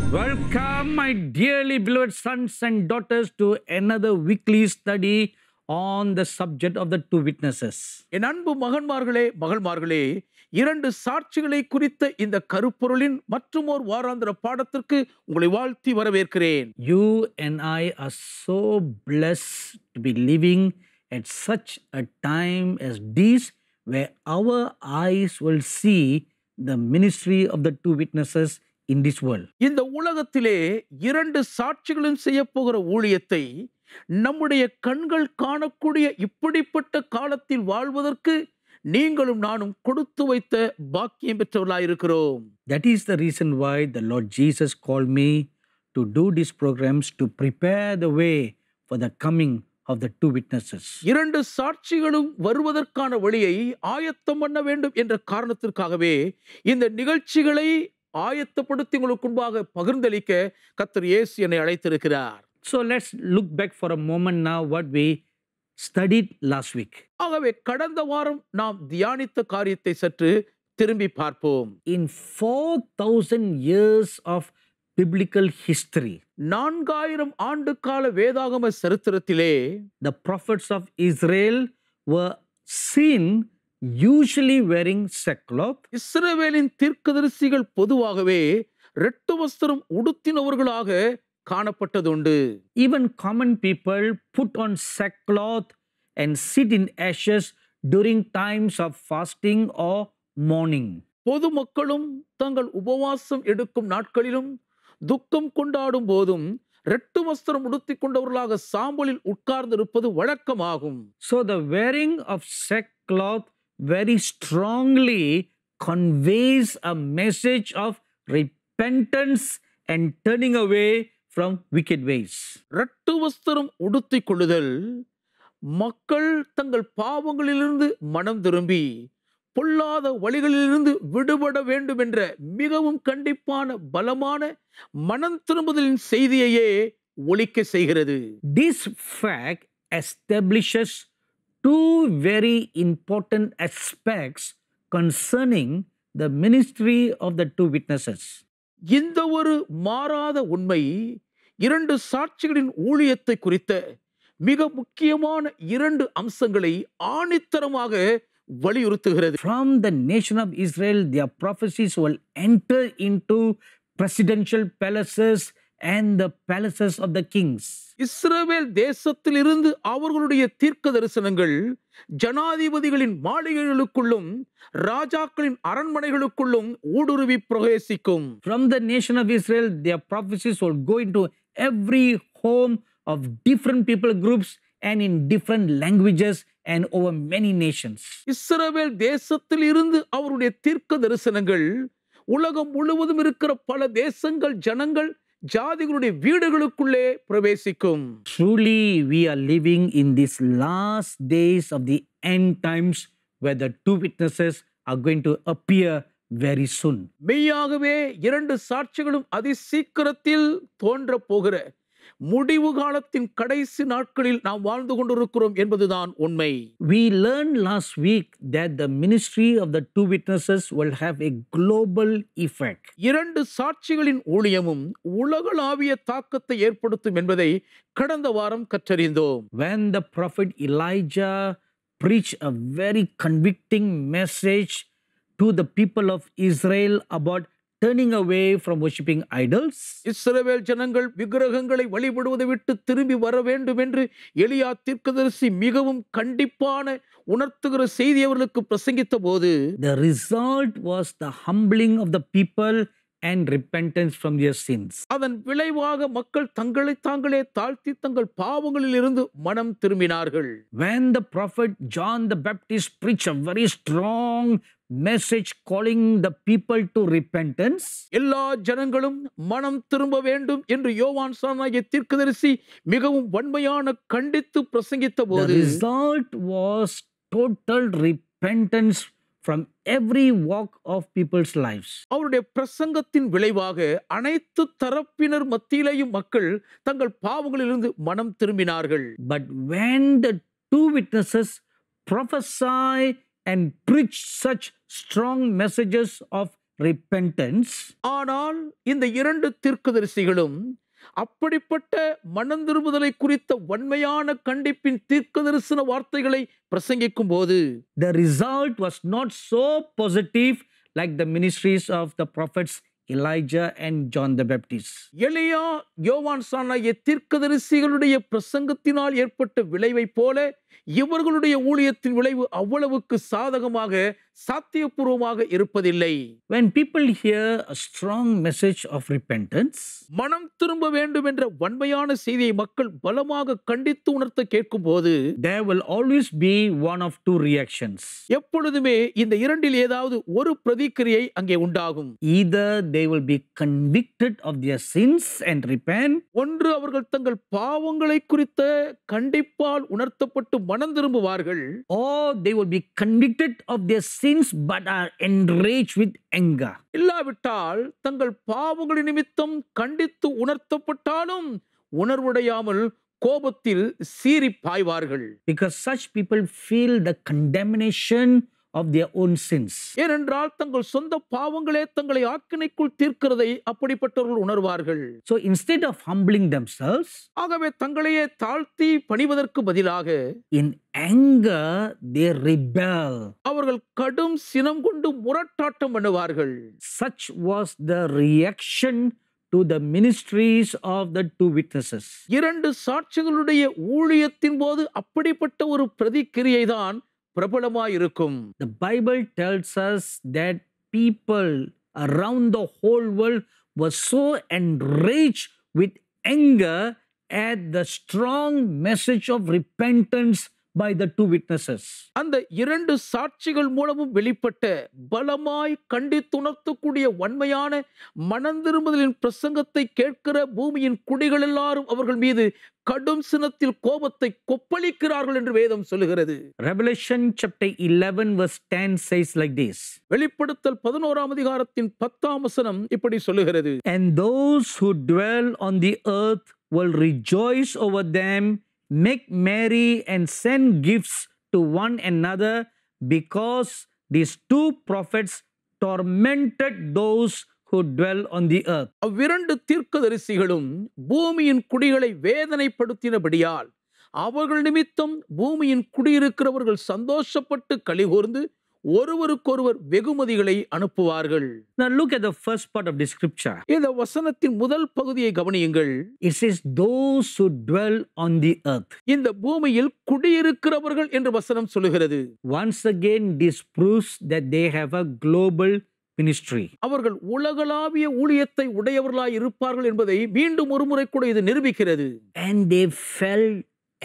Welcome, my dearly beloved sons and daughters, to another weekly study on the subject of the two witnesses. என் அன்பு மகன்மார்களே மகள்மார்களே இரண்டு சாட்சிகளை குறித்த இந்த கருப்பொருளின் மற்றுமோர் வாராந்திர பாடத்திற்கு உங்களை வாழ்த்தி வரவேற்கிறேன் You and I are so blessed to be living at such a time as this, where our eyes will see the ministry of the two witnesses in this world. இந்த உலகத்திலே இரண்டு சாட்சிகளும் செய்ய போகிற ஊழியத்தை நம்முடைய கண்கள் காணக்கூடிய இப்படிப்பட்ட காலத்தில் வாழ்வதற்கு நீங்களும் நானும் கொடுத்து வைத்த பாக்கியம் பெற்றவர்களாயிருக்கிறோம் That is the reason why the Lord Jesus called me to do these programs to prepare the way for the coming of the two witnesses. இரண்டு சாட்சிகளும் வருவதற்கான வழியை ஆயத்தம் பண்ண வேண்டும் என்ற காரணத்திற்காகவே இந்த நிகழ்ச்சிகளை ஆயத்தப்படுத்தி உங்களுக்கு முன்பாக பகிர்ந்தளிக்க கத்தர் இயேசு என்னை அழைத்திருக்கிறார் So let's look back for a moment now what we studied last week. ஆகவே கடந்த வாரம் நாம் தியானித்த காரியத்தை சற்று திரும்பி பார்ப்போம் In 4,000 years of biblical history, நான்காயிரம் ஆண்டு கால வேதாகம சரித்திரத்திலே the prophets of Israel were seen usually wearing sackcloth இஸ்ரவேலின் தீர்க்கதரிசிகள் பொதுவாகவே ரெட்டு வஸ்திரம் உடுத்தினவர்களாக காணப்பட்டதுண்டு Even common people put on sackcloth and sit in ashes during times of fasting or mourning. பொதுமக்களும் தங்கள் உபவாசம் எடுக்கும் நாட்களிலும் துக்கம் கொண்டாடும் போதும் ரெட்டு வஸ்திரம் உடுத்திக் கொண்டவர்களாக சாம்பலில் உட்கார்ந்திருப்பது வழக்கமாகும் So the wearing of sackcloth very strongly conveys a message of repentance and turning away from wicked ways. Red வஸ்திரம் உடுத்திக் கொள்ளுதல் மக்கள் தங்கள் பாவங்களிலிருந்து மனம் திரும்பி பொல்லாத வழிகளிலிருந்து விடுபட வேண்டும் என்ற மிகவும் கண்டிப்பான பலமான மனம் திரும்புதலின் செய்தியையே ஒலிக்க செய்கிறது This fact establishes two very important aspects concerning the ministry of the two witnesses. இந்த ஒரு மாறாத உண்மை இரண்டு சாட்சிகளின் ஊழியத்தை குறித்த மிக முக்கியமான இரண்டு அம்சங்களை ஆணித்தரமாக வலியுறுத்துகிறது From the nation of Israel, their prophecies will enter into presidential palaces and the palaces of the kings. இஸ்ரவேல் தேசத்திலிருந்து அவர்களுடைய தீர்க்க தரிசனங்கள் ஜனாதிபதிகளின் மாளிகைகளுக்குள்ளும் ராஜாக்களின் அரண்மனைகளுக்குள்ளும் ஊடுருவி பிரவேசிக்கும் From the nation of Israel, their prophecies will go into every home of different people groups and in different languages and over many nations. இஸ்ரவேல் தேசத்தில் இருந்து அவருடைய தீர்க்க தரிசனங்கள் உலகம் முழுவதும் இருக்கிற பல தேசங்கள் ஜனங்கள் ஜாதிகளுடைய வீடுகளுக்குள்ளே பிரவேசிக்கும் Truly, we are living in these last days of the end times where the two witnesses are going to appear very soon. மெய்யாகவே இரண்டு சாட்சிகளும் அதி சீக்கிரத்தில் தோன்ற போகிற முடிவு காலத்தின் கடைசி நாட்களில் நாம் வாழ்ந்து கொண்டிருக்கிறோம் என்பதுதான் உண்மை We learned last week that the ministry of the two witnesses will have a global effect. இரண்டு சாட்சிகளின் ஊழியமும் உலகளாவிய தாக்கத்தை ஏற்படுத்தும் என்பதை கடந்த வாரம் கற்றறிந்தோம் When the prophet Elijah preached a very convicting message to the people of Israel about turning away from worshipping idols, இஸ்ரவேல் ஜனங்கள் விக்கிரகங்களை வழிபடுவதை விட்டு திரும்பி வர வேண்டும் என்று எலியா தீர்க்கதரிசி மிகவும் கண்டிப்பான உணர்த்துகிற செய்தி அவர்களுக்கு பிரசங்கித்த போது the result was the humbling of the people and repentance from their sins. அதன் விளைவாக மக்கள் தங்களை தாங்களே தாழ்த்தி தங்கள் பாவங்களில் இருந்து மனம் திரும்பினார்கள் When the prophet John the Baptist preached a very strong message calling the people to repentance, எல்லா ஜனங்களும் மனம் திரும்ப வேண்டும் என்று யோவான் சானாகிய தீர்க்கதரிசி மிகவும் வன்மையான கண்டித்து பிரசங்கித்த the போது result was total repentance from every walk of people's lives. அவருடைய பிரசங்கத்தின் விளைவாக அனைத்து தரப்பினர் மத்தியிலேயும் மக்கள் தங்கள் பாவங்களிலிருந்து மனம் திரும்பினார்கள் But when the two witnesses prophesy and preach such strong messages of repentance, ஆனால் இந்த இரண்டு தீர்க்கதரிசிகளும் அப்படிப்பட்ட மனந்திரும்புதலை குறித்த வன்மையான கண்டிப்பின் தீர்க்க தரிசன வார்த்தைகளை பிரசங்கிக்கும் போது the result was not so positive like the ministries of the prophets Elijah and John the Baptist. எலியா யோவான் சானாகிய தீர்க்கதரிசிகளுடைய பிரசங்கத்தினால் ஏற்பட்ட விளைவைப் போல இவர்களுடைய ஊழியத்தின் விளைவு அவ்வளவுக்கு சாதகமாக சாத்தியபூர்வமாக இருப்பதில்லை When people hear a strong message of repentance, மனம் திரும்ப வேண்டும் என்ற வன்மையான செய்தியை மக்கள் பலமாக கண்டித்து உணர்த்த கேட்கும்போது there will always be one of two reactions. எப்பொழுதுமே இந்த இரண்டில் ஏதாவது ஒரு பிரதிக்கிரியை அங்கே உண்டாகும் Either they will be convicted of their sins and repent, ஒன்று அவர்கள் தங்கள் பாவங்களை குறித்த கண்டிப்பால் உணர்த்தப்பட்டு மனம் திரும்புவார்கள் or they will be convicted of their sins but are enraged with anger. இல்லாவிட்டால் தங்கள் பாவங்களின் நிமித்தம் கண்டித்து உணர்த்தப்பட்டாலும் உணர்வுடையாமல் கோபத்தில் சீறி பாய்வார்கள் Because such people feel the condemnation of their own sins. ஏனென்றால் தங்கள் சொந்த பாவங்களே தங்களை ஆக்கினைக்குள் தீர்க்கிறதை அப்படிப்பட்டவர்கள் உணர்வார்கள் So instead of humbling themselves, ஆகவே தங்களையே தாழ்த்தி பணிவதற்கு பதிலாக in anger they rebel. அவர்கள் கடும் சினம் கொண்டு முரட்டாட்டம் பண்ணுவார்கள் Such was the reaction to the ministries of the two witnesses. இரண்டு சாட்சிகளுடைய ஊழியத்தின் போது அப்படிப்பட்ட ஒரு பிரதிக்கிரியை தான் பிரபலமாயிருக்கும் The Bible tells us that people around the whole world were so enraged with anger at the strong message of repentance by the two witnesses. அந்த இரண்டு சாட்சிகள் மூலமும் வெளிப்பட்ட பலமாய் கண்டித்துணர்த்தக்கூடிய வன்மையான மனந்திரும்புதலின் பிரசங்கத்தை கேட்கிற பூமியின் குடிகள் எல்லாரும் அவர்கள் மீது கடும் சினத்தில் கோபத்தை கொப்பளிக்கிறார்கள் என்று வேதம் சொல்லுகிறது Revelation chapter 11, verse 10 says like this வெளிப்படுத்தல் பதினோராம் அதிகாரத்தின் பத்தாம் வசனம் இப்படி சொல்லுகிறது And those who dwell on the earth will rejoice over them, make merry, and send gifts to one another because these two prophets tormented those who dwell on the earth. அவ்விரண்டு தீர்க்கதரிசிகளும் பூமியின் குடிகளை வேதனைப்படுத்தினபடியால் அவர்கள் நிமித்தம் பூமியின் குடியிருக்கிறவர்கள் சந்தோஷப்பட்டு கலிகூர்ந்து ஒருவருக்கொருவர் வெகுமதிகளை அனுப்புவார்கள் Now look at the first part of the scripture. இந்த வசனத்தின் முதல் பகுதியை கவனியுங்கள் It says, Those who dwell on the earth. இந்த பூமியில் குடியிருக்கிறவர்கள் என்று வசனம் சொல்லுகிறது Once again, this proves that they have a global ministry. அவர்கள் உலகளாவிய ஊழியத்தை உடையவர்களாய் இருப்பார்கள் என்பதை மீண்டும் ஒரு முறை கூட இது நிரூபிக்கிறது And they felt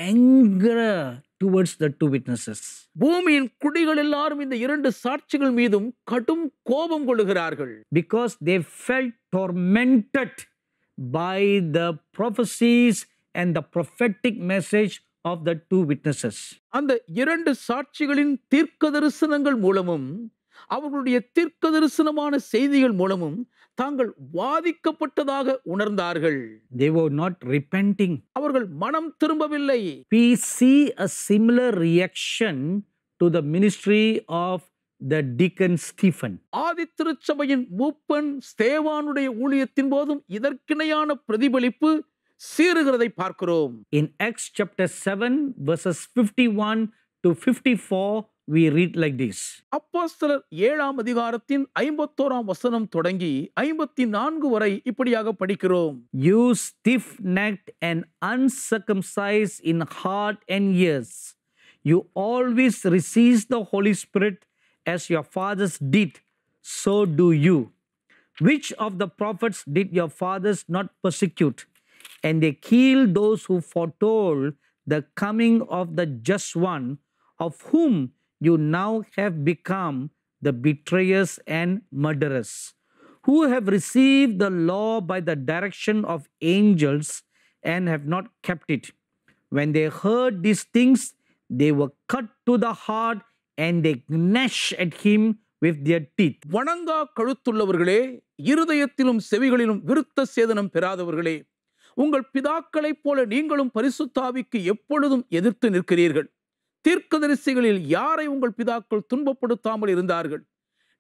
anger towards the two witnesses. பூமியின் குடிகள் எல்லாரும் இந்த இரண்டு சாட்சிகள் மீதும் கடும் கோபம் கொள்ளுகிறார்கள் because they felt tormented by the prophecies and the prophetic message of the two witnesses. அந்த இரண்டு சாட்சிகளின் தீர்க்க தரிசனங்கள் மூலமும் அவர்களுடைய தீர்க்க தரிசனமான செய்திகள் மூலமும் தாங்கள் வாதிக்கப்பட்டதாக உணர்ந்தார்கள் They were not repenting. அவர்கள் மனம் திரும்பவில்லை We see a similar reaction to the ministry of the deacon Stephen. ஆதி திருச்சபையின் மூப்பன் ஸ்தேவானுடைய ஊழியத்தின் போதும் இதற்கிணையான பிரதிபலிப்பு சீறுகிறதை பார்க்கிறோம் In Acts chapter 7, verses 51 to 54, we read like this அப்போஸ்தலர் ஏழாம் அதிகாரத்தின் ஐம்பத்தோராம் வசனம் தொடங்கி ஐம்பத்தி நான்கு வரை இப்படியாக படிக்கிறோம் You stiff necked and uncircumcised in heart and ears, you always resist the Holy Spirit as your fathers did, so do you. Which of the prophets did your fathers not persecute? And they killed those who foretold the coming of the just one, of whom you now have become the betrayers and murderers who have received the law by the direction of angels and have not kept it. When they heard these things, they were cut to the heart and they gnashed at him with their teeth. வணங்கா கழுத்துள்ளவர்களே இருதயத்திலும் செவிகளிலும் விருத்த சேதனம் பெறாதவர்களே உங்கள் பிதாக்களைப் போல நீங்களும் பரிசுத்தாவிக்கு எப்பொழுதும் எதிர்த்து நிற்கிறீர்கள் தீர்க்கதரிசிகளில் யாரை உங்கள் பிதாக்கள் துன்பப்படுத்தாமல் இருந்தார்கள்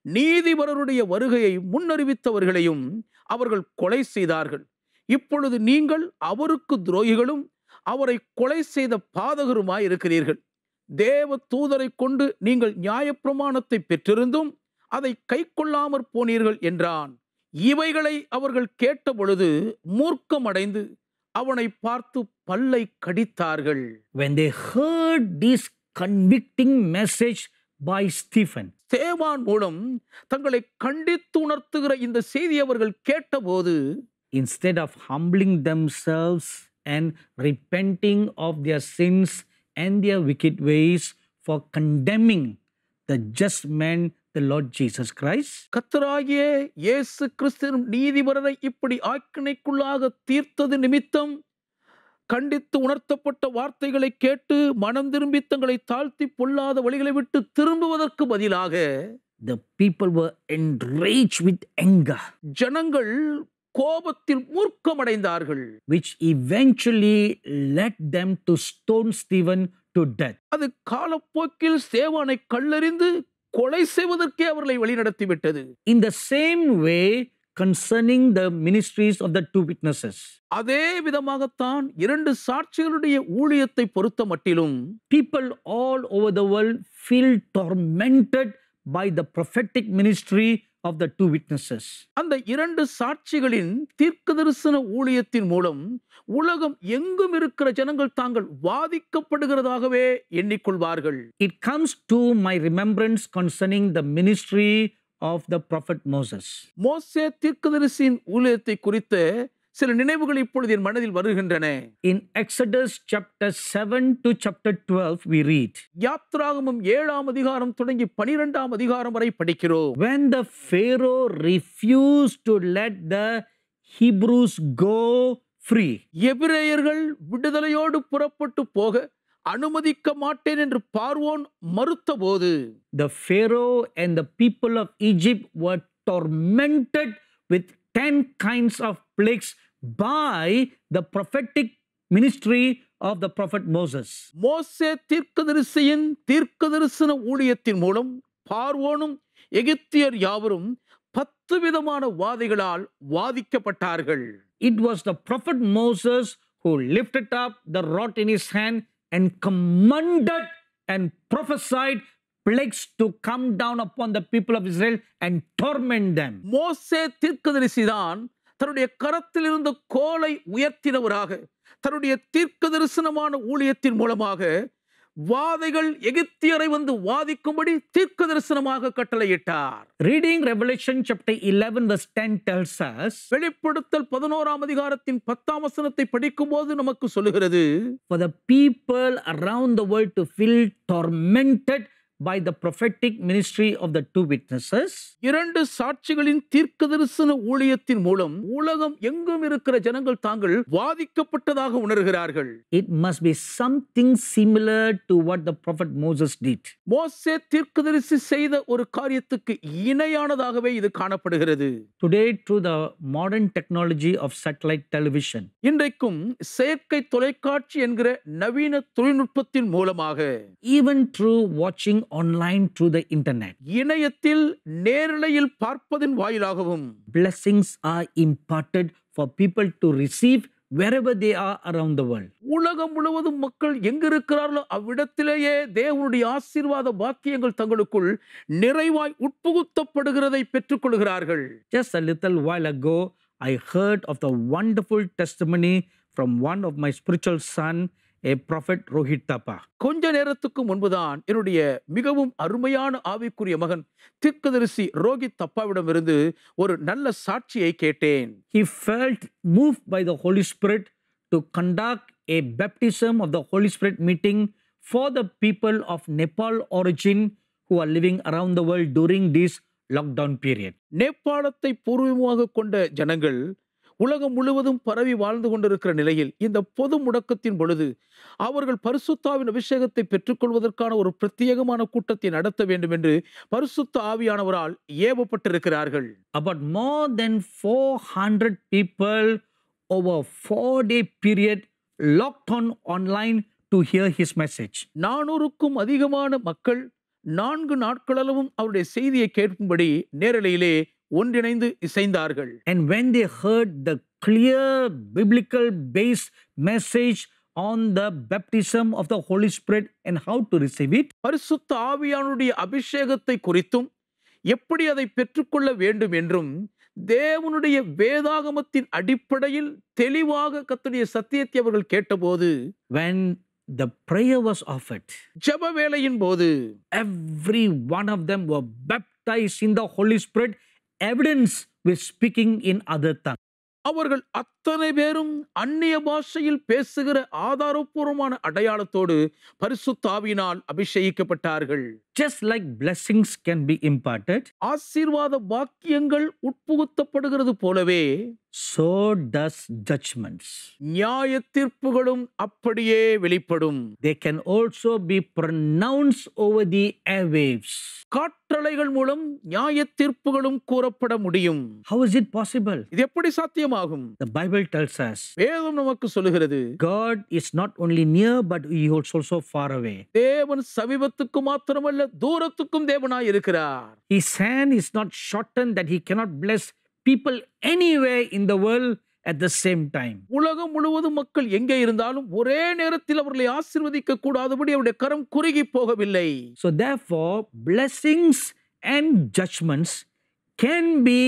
நீதிபரருடைய வருகையை முன்னறிவித்தவர்களையும் அவர்கள் கொலை செய்தார்கள் இப்பொழுது நீங்கள் அவருக்கு துரோகிகளும் அவரை கொலை செய்த பாதகருமாய் இருக்கிறீர்கள் தேவ தூதரை கொண்டு நீங்கள் நியாயப்பிரமாணத்தை பெற்றிருந்தும் அதை கைக்கொள்ளாமற் போனீர்கள் என்றான் இவைகளை அவர்கள் கேட்டபொழுது மூர்க்கமடைந்து அவனை பார்த்து பல்லை கடித்தார்கள் When they heard this convicting message by Stephen, தேவான் மூலம் தங்களை கண்டித்து உணர்த்துகிற இந்த செய்தி அவர்கள் கேட்டபோது instead of humbling themselves and repenting of their sins and their wicked ways for condemning the just man, the Lord Jesus Christ, கத்தராகிய இயேசு கிறிஸ்துவின் நீதிபரரை இப்படி ஆக்கினைக்குள்ளாக தீர்த்தது நிமித்தம் கண்டித்து உணர்த்தப்பட்ட வார்த்தைகளை கேட்டு மனம் திரும்பி தங்களை தாழ்த்தி பொல்லாத வழிகளை விட்டு திரும்புவதற்கு பதிலாக the people were enraged with anger, ஜனங்கள் கோபத்தில் மூர்க்கமடைந்தார்கள் which eventually led them to stone Stephen to death. அது காலப்போக்கில் சேவானை கல்லறிந்து கொலை செய்வதற்கே அவர்களை வழிநடத்தி விட்டது In the same way, concerning the ministries of the two witnesses, அதே விதமாகத்தான் இரண்டு சாட்சிகளுடைய ஊழியத்தை பொறுத்த மட்டிலும் people all over the world feel tormented by the prophetic ministry of the two witnesses. அந்த இரண்டு சாட்சிகளின் தீர்க்க தரிசன ஊழியத்தின் மூலம் உலகம் எங்கும் இருக்கிற ஜனங்கள் தாங்கள் வாதிக்கப்படுகிறதாகவே எண்ணிக்கொள்வார்கள் It comes to my remembrance concerning the ministry of the prophet Moses. மோசே தீர்க்கதரிசியின் ஊழியத்தை குறித்த சில நினைவுகள் இப்பொழுது என் மனதில் வருகின்றன In Exodus chapter 7 to chapter 12, we read யாத்ராகமம் ஏழாம் அதிகாரம் தொடங்கி பனிரெண்டாம் அதிகாரம் வரை படிக்கிறோம் When the Pharaoh refused to let the Hebrews go free, எபிரேயர்கள் விடுதலையோடு புறப்பட்டு போக அனுமதிக்க மாட்டேன் என்று பார்வோன் மறுத்தபோது the Pharaoh and the people of Egypt were tormented with 10 kinds of plagues by the prophetic ministry of the prophet Moses. மோசே தீர்க்கதரிசியின் தீர்க்கதரிசன ஊழியத்தின் மூலம் பார்வோனும் எகிப்தியர் யாவரும் பத்து விதமான வாதைகளால் வாதிக்கப்பட்டார்கள் It was the prophet Moses who lifted up the rod in his hand and commanded and prophesied plagues to come down upon the people of Israel and torment them. மோசே தீர்க்கதரிசிதான் தன்னுடைய கரத்தில் இருந்த கோலை உயர்த்தினவராக தன்னுடைய தீர்க்க தரிசனமான ஊழியத்தின் மூலமாக வாதைகள் எகிப்தியரை வந்து வாதிக்கும்படி தீர்க்க தரிசனமாக கட்டளையிட்டார் Reading Revelation chapter 11, verse 10 tells us, வெளிப்படுத்தல் பதினோராம் அதிகாரத்தின் பத்தாம் வசனத்தை படிக்கும்போது நமக்கு சொல்லுகிறது for the people around the world to feel tormented by the prophetic ministry of the two witnesses, இரண்டு சாட்சிகளின் தீர்க்க தரிசன ஊழியத்தின் மூலம் உலகம் எங்கும் இருக்கிற ஜனங்கள் தாங்கள் வாதிக்கப்பட்டதாக உணர்கிறார்கள் it must be something similar to what the prophet Moses did. மோசே தீர்க்கதரிசி செய்த ஒரு காரியத்துக்கு இணையானதாகவே இது காணப்படுகிறது Today, through the modern technology of satellite television, இன்றைக்கும் செயற்கை தொலைக்காட்சி என்கிற நவீன தொழில்நுட்பத்தின் மூலமாக even through watching online through the internet, இணையத்தில் நேரலையில் பார்ப்பதன் வாயிலாகவும் blessings are imparted for people to receive wherever they are around the world. உலகம் முழுவதும் மக்கள் எங்க இருக்கிறார்களோ அவ்விடத்திலேயே தேவனுடைய ஆசீர்வாத பாக்கியங்கள் தங்களுக்குள் நிறைவாய் உட்புகுத்தப்படுகிறதை பெற்றுக்கொள்கிறார்கள் Just a little while ago, I heard of the wonderful testimony from one of my spiritual son, a prophet Rohit Tapa. கொஞ்ச நேரத்துக்கு முன்புதான் என்னுடைய மிகவும் அருமையான ஆவிக்குரிய மகன் தீர்க்கதரிசி ரோகித் தப்பாவிடமிருந்து ஒரு நல்ல சாட்சியை கேட்டேன் He felt moved by the Holy Spirit to conduct a baptism of the Holy Spirit meeting for the people of Nepal origin who are living around the world during this lockdown period. நேபாளத்தை பூர்வமாக கொண்ட ஜனங்கள் உலகம் முழுவதும் பரவி வாழ்ந்து கொண்டிருக்கிற நிலையில் இந்த பொது முடக்கத்தின் பொழுது அவர்கள் பரிசுத்தாவின் அபிஷேகத்தை பெற்றுக்கொள்வதற்கான ஒரு பிரத்யேகமான கூட்டத்தை நடத்த வேண்டும் என்று பரிசுத்த ஆவியானவரால் ஏவப்பட்டிருக்கிறார்கள் About more than 400 people over a four day period locked on online to hear his message. நானூறுக்கும் அதிகமான மக்கள் நான்கு நாட்களளவும் அவருடைய செய்தியை கேட்கும்படி நேரலையிலே ஒன்றிணைந்து இசைந்தார்கள் And when they heard the clear biblical based message on the baptism of the Holy Spirit and how to receive it, பரிசுத்த ஆவியானுடைய அபிஷேகத்தை குறித்தும் எப்படி அதை பெற்றுக்கொள்ள வேண்டும் என்றும் தேவனுடைய வேதாகமத்தின் அடிப்படையில் தெளிவாக கத்துடைய சத்தியத்தை அவர்கள் கேட்டபோது when the prayer was offered, ஜெப வேளையின் போது every one of them were baptized in the Holy Spirit, evidence with speaking in other tongue. அவர்கள் அத்தனை பேரும் அந்நிய பாஷையில் பேசுகிற ஆதாரப்பூர்வமான அடையாளத்தோடு பரிசுத்தாவினால் அபிஷேகிக்கப்பட்டார்கள் Just like blessings can be imparted, ஆசீர்வாத வாக்கியங்கள் உட்புகுத்தப்படுகிறது போலவே so does judgments. நியாய தீர்ப்புகளும் அப்படியே வெளிப்படும் They can also be pronounced over the airwaves. காற்றலைகள் மூலம் நியாய தீர்ப்புகளும் கூறப்பட முடியும் How is it possible? இது எப்படி சாத்தியமாகும் The Bible tells us வேதம் நமக்கு சொல்லுகிறது God is not only near, but He is also far away. தேவன் சமீபத்துக்கு மாத்திரமல்ல தூரத்துக்கும் தேவனாய் இருக்கிறார் His hand is not shortened that He cannot bless people anywhere in the world at the same time. உலகம் முழுவதும் மக்கள் எங்கே இருந்தாலும் ஒரே நேரத்தில் அவர்களை ஆசீர்வதிக்க கூடாதபடி அவருடைய கரம் குறுகி போகவில்லை So, therefore, blessings and judgments can be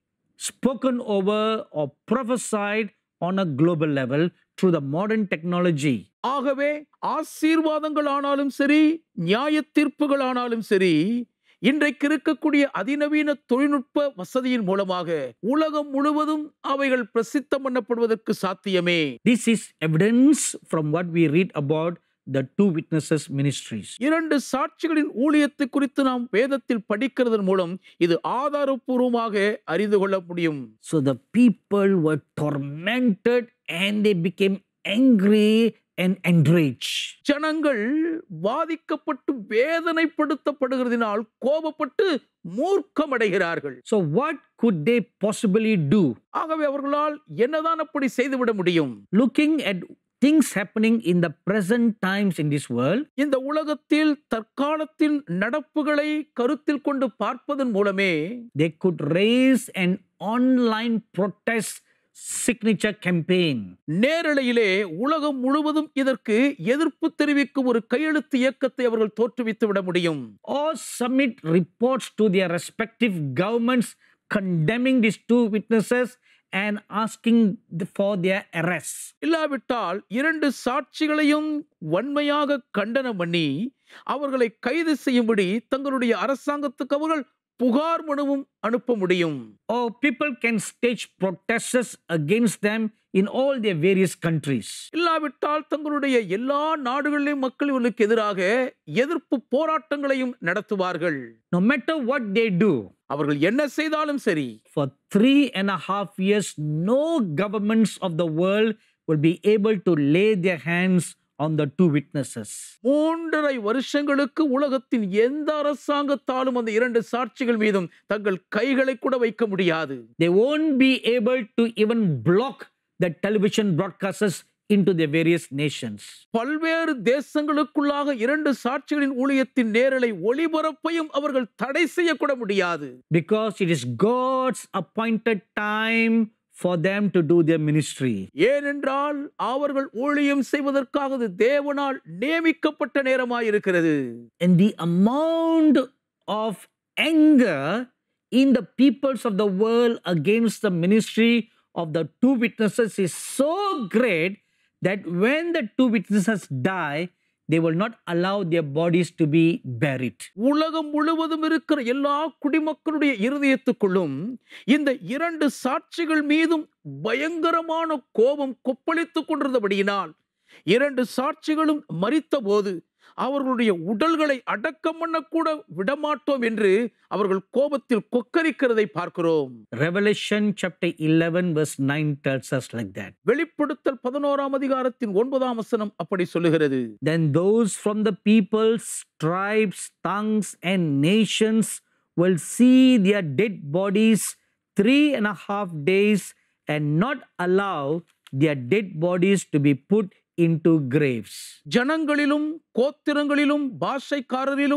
spoken over or prophesied on a global level through the modern technology. ஆகவே ஆசீர்வாதங்கள் ஆனாலும் சரி நியாய தீர்ப்புகள் ஆனாலும் சரி இன்றைக்கு இருக்கக்கூடிய அதிநவீன தொழில்நுட்ப வசதியின் மூலமாக உலகம் முழுவதும் அவைகள் பிரசித்தம் பண்ணப்படுவதற்கு சாத்தியமே This is evidence from what we read about the two witnesses ministries. இரண்டு சாட்சிகளின் ஊழியத்தை குறித்து நாம் வேதத்தில் படிக்கிறதன் மூலம் இது ஆதாரப்பூர்வமாக அறிந்து கொள்ள முடியும் So the people were tormented and they became angry and enraged. ஜனங்கள் பாதிக்கப்பட்டு வேதனைப்படுத்தப்படுகிறதினால் கோபப்பட்டு மூர்க்கமடைகிறார்கள் So what could they possibly do? ஆகவே அவர்களால் என்னதான் அப்படி செய்துவிட முடியும் Looking at things happening in the present times in this world, இந்த உலகத்தில் தற்காலத்தின் நடப்புகளை கருத்தில் கொண்டு பார்ப்பதன் மூலமே they could raise an online protest signature campaign. நேரலையிலே உலகம் முழுவதும் இதற்கு எதிர்ப்பு தெரிவிக்கும் ஒரு கையெழுத்து இயக்கத்தை அவர்கள் தோற்றுவித்து விட முடியும் or submit reports to their respective governments condemning these two witnesses and asking the- for their arrest. இல்லாவிட்டால் இரண்டு சாட்சிகளையும் வன்மையாக கண்டனம் பண்ணி அவர்களை கைது செய்யும்படி தங்களுடைய அரசாங்கத்துக்கு அவர்கள் புகார் மனுவும் அனுப்ப முடியும் Or people can stage protests against them in all their various countries. இல்லாவிட்டால் தங்களுடைய எல்லா நாடுகளிலும் மக்கள் இவர்களுக்கு எதிராக எதிர்ப்பு போராட்டங்களையும் நடத்துவார்கள் No matter what they do, அவர்கள் என்ன செய்தாலும் சரி for three and a half years, no governments of the world will be able to lay their hands on the two witnesses. மூன்றரை வருஷங்களுக்கு உலகத்தின் எந்த அரசாங்கத்தாலும் அந்த இரண்டு சாட்சிகள் மீதும் தங்கள் கைகளை கூட வைக்க முடியாது They won't be able to even block the television broadcasters into their various nations. பல்வேறு தேசங்களுக்குள்ளாக இரண்டு சாட்சிகளின் ஊழியத்தின் நேரலை ஒளிபரப்பையும் அவர்கள் தடை செய்யக்கூட முடியாது because it is God's appointed time for them to do their ministry. ஏனென்றால் அவர்கள் ஊழியம் செய்வதற்காக அது தேவனால் நியமிக்கப்பட்ட நேரமாயிருக்கிறது And the amount of anger in the peoples of the world against the ministry of the two witnesses is so great that when the two witnesses die, they will not allow their bodies to be buried. உலகம் முழுவதும் இருக்கிற எல்லா குடிமக்களுடைய இருதயத்துக்குள்ளும் இந்த இரண்டு சாட்சிகள் மீதும் பயங்கரமான கோபம் கொப்பளித்துக் கொண்டிருந்தபடியினால் இரண்டு சாட்சிகளும் மரித்தபோது அவர்களுடைய உடல்களை அடக்கம் பண்ணக்கூட விடமாட்டோம் என்று அவர்கள் கோபத்தில் கொக்கரிக்கிறதை பார்க்கிறோம் Revelation chapter 11, verse 9 tells us like that. வெளிப்படுத்தல் பதினோராம் அதிகாரத்தின் ஒன்பதாம் வசனம் அப்படி சொல்லுகிறது Then those from the peoples, tribes, tongues, and nations will see their dead bodies three and a half days and not allow their dead bodies to be put into graves. ஜனங்களிலும் கோத்திரங்களிலும் பாஷைக்காரரிலும்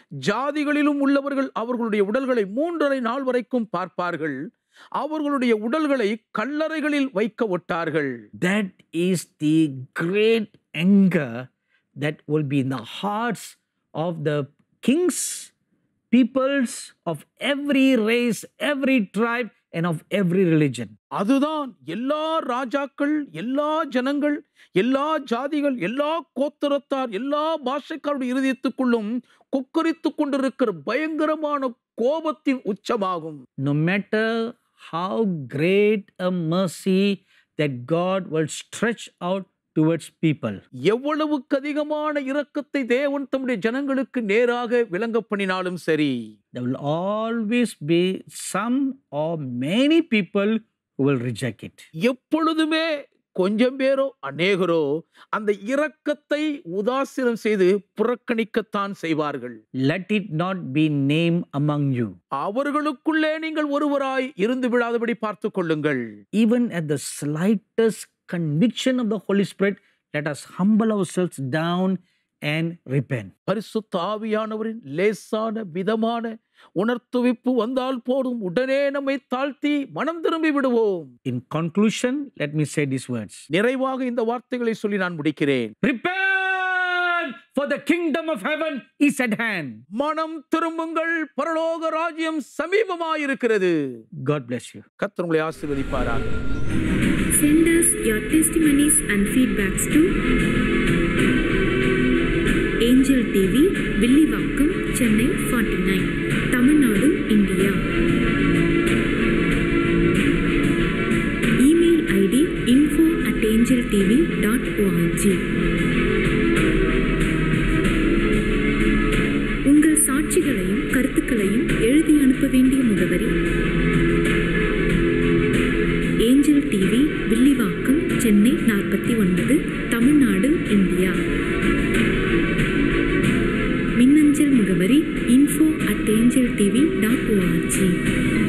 ஜாதிகளிலும் உள்ளவர்கள் அவர்களுடைய உடல்களை மூன்றரை நாள் வரைக்கும் பார்ப்பார்கள் அவர்களுடைய உடல்களை கல்லறைகளில் வைக்க ஒட்டார்கள் That is the great anger that will be in the hearts of the kings, peoples of every race, every tribe, and of every religion. அதுதான் எல்லா ராஜாக்கள் எல்லா ஜனங்கள் எல்லா ஜாதிகள் எல்லா கோத்திரத்தார் எல்லா பாஷைக்காருடைய இருதயத்துக்குள்ளும் கொக்கரித்துக் கொண்டிருக்கிற பயங்கரமான கோபத்தின் உச்சமாகும் No matter how great a mercy that God will stretch out towards people, எவ்வளவுக்கு அதிகமான இரக்கத்தை தேவன் தம்முடைய ஜனங்களுக்கு நேராக விளங்க பண்ணினாலும் சரி there will always be some or many people who will reject it. எப்பொழுதுமே கொஞ்சம் பேரோ அநேகரோ அந்த இரக்கத்தை உதாசீனம் செய்து புறக்கணிக்கத்தான் செய்வார்கள் Let it not be named among you. அவர்களுக்குள்ளே நீங்கள் ஒருவராய் இருந்து விடாதபடி பார்த்து கொள்ளுங்கள் Even at the slightest conviction of the Holy Spirit, let us humble ourselves down and repent. பரிசுத்த ஆவியானவரின் லேசான விதமான உணர்த்துவிப்பு வந்தால் போதும் உடனே நம்மை தாழ்த்தி மனம் திரும்பி விடுவோம் In conclusion, let me say these words நிறைவாக இந்த வார்த்தைகளை சொல்லி நான் முடிக்கிறேன் Repent, for the kingdom of heaven is at hand. மனம் திரும்புங்கள் பரலோக ராஜ்யம் சமீபமாயிருக்கிறது God bless you. கர்த்தர் உங்களை ஆசீர்வதிப்பாராக Send us your testimonies and feedbacks to Angel TV, Villivakkam, Chennai 49, Tamil Nadu, India. Email ID info at angeltv.org. உங்கள் சாட்சிகளையும் கருத்துக்களையும் எழுதி அனுப்ப வேண்டிய முகவரி ஏஞ்சல் டிவி வில்லிவாக்கம் சென்னை நாற்பத்தி ஒன்பது தமிழ்நாடு இந்தியா மின்னஞ்சல் முகவரி info at angel TV dot O R G